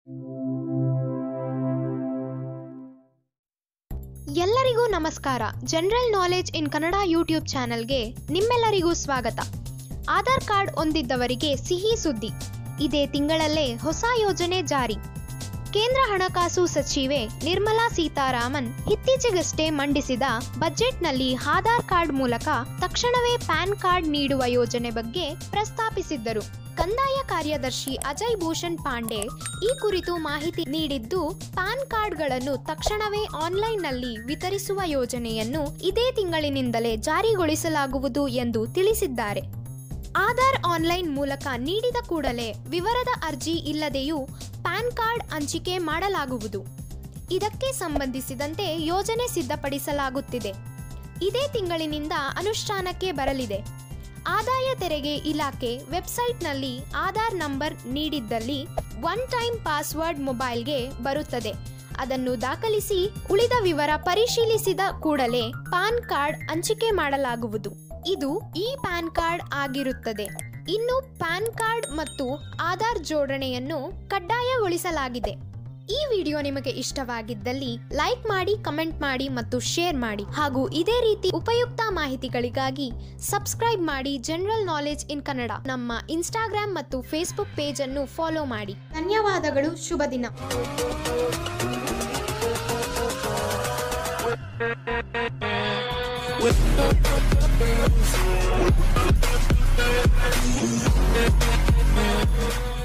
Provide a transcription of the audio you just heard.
ಎಲ್ಲರಿಗೂ ನಮಸ್ಕಾರ general knowledge in Kannada YouTube ಚಾನೆಲ್ಗೆ ನಿಮ್ಮೆಲ್ಲರಿಗೂ ಸ್ವಾಗತ ಆಧಾರ್ ಕಾರ್ಡ್ ಹೊಂದಿದ್ದವರಿಗೆ ಸಿಹಿ ಸುದ್ದಿ ಇದೇ ತಿಂಗಳಲ್ಲೇ ಹೊಸ ಯೋಜನೆ ಜಾರಿ ಕೇಂದ್ರ ಹಣಕಾಸು ಸಚಿವೆ ನಿರ್ಮಲಾ ಸೀತಾರಾಮನ್ ಇತ್ತೀಚೆಗಷ್ಟೇ ಮಂಡಿಸಿದ ಬಜೆಟ್ನಲ್ಲಿ ಆಧಾರ್ ಕಾರ್ಡ್ ಮೂಲಕ ತಕ್ಷಣವೇ ಪ್ಯಾನ್ ಕಾರ್ಡ್ ನೀಡುವ ಯೋಜನೆ ಬಗ್ಗೆ ಪ್ರಸ್ತಾಪಿಸಿದ್ದರು ಕಂದಾಯ ಕಾರ್ಯದರ್ಶಿ ಅಜಯ್ ಭೂಷಣ್ ಪಾಂಡೆ ಈ ಕುರಿತು ಮಾಹಿತಿ ನೀಡಿದ್ದು ಪ್ಯಾನ್ ಕಾರ್ಡ್ಗಳನ್ನು ತಕ್ಷಣವೇ ಆನ್ಲೈನ್ನಲ್ಲಿ ವಿತರಿಸುವ ಯೋಜನೆಯನ್ನು ಇದೇ ತಿಂಗಳಿನಿಂದಲೇ ಜಾರಿಗೊಳಿಸಲಾಗುವುದು ಎಂದು ತಿಳಿಸಿದ್ದಾರೆ ಆಧಾರ್ ಆನ್ಲೈನ್ ಮೂಲಕ ನೀಡಿದ ಕೂಡಲೇ ವಿವರದ ಅರ್ಜಿ ಇಲ್ಲದೆಯೂ ಪ್ಯಾನ್ ಕಾರ್ಡ್ ಹಂಚಿಕೆ ಮಾಡಲಾಗುವುದು ಇದಕ್ಕೆ ಸಂಬಂಧಿಸಿದಂತೆ ಯೋಜನೆ ಸಿದ್ಧಪಡಿಸಲಾಗುತ್ತಿದೆ ಇದೇ ತಿಂಗಳಿನಿಂದ ಅನುಷ್ಠಾನಕ್ಕೆ ಬರಲಿದೆ ಆದಾಯ ತೆರಿಗೆ ಇಲಾಖೆ ವೆಬ್ಸೈಟ್ನಲ್ಲಿ ಆಧಾರ್ ನಂಬರ್ ನೀಡಿದ್ದಲ್ಲಿ ಒನ್ ಟೈಮ್ ಪಾಸ್ವರ್ಡ್ ಮೊಬೈಲ್ಗೆ ಬರುತ್ತದೆ ಅದನ್ನು ದಾಖಲಿಸಿ ಉಳಿದ ವಿವರ ಪರಿಶೀಲಿಸಿದ ಕೂಡಲೇ ಪಾನ್ ಕಾರ್ಡ್ ಹಂಚಿಕೆ ಮಾಡಲಾಗುವುದು ಇದು ಈ ಪ್ಯಾನ್ ಕಾರ್ಡ್ ಆಗಿರುತ್ತದೆ ಇನ್ನು ಪ್ಯಾನ್ ಕಾರ್ಡ್ ಮತ್ತು ಆಧಾರ್ ಜೋಡಣೆಯನ್ನು ಕಡ್ಡಾಯಗೊಳಿಸಲಾಗಿದೆ ಈ ವಿಡಿಯೋ ನಿಮಗೆ ಇಷ್ಟವಾಗಿದ್ದಲ್ಲಿ ಲೈಕ್ ಮಾಡಿ ಕಮೆಂಟ್ ಮಾಡಿ ಮತ್ತು ಶೇರ್ ಮಾಡಿ ಹಾಗೂ ಇದೇ ರೀತಿ ಉಪಯುಕ್ತ ಮಾಹಿತಿಗಳಿಗಾಗಿ ಸಬ್ಸ್ಕ್ರೈಬ್ ಮಾಡಿ ಜನರಲ್ ನಾಲೆಜ್ ಇನ್ ಕನ್ನಡ ನಮ್ಮ ಇನ್ಸ್ಟಾಗ್ರಾಮ್ ಮತ್ತು ಫೇಸ್ಬುಕ್ ಪೇಜ್ ಅನ್ನು ಫಾಲೋ ಮಾಡಿ ಧನ್ಯವಾದಗಳು ಶುಭ ದಿನ With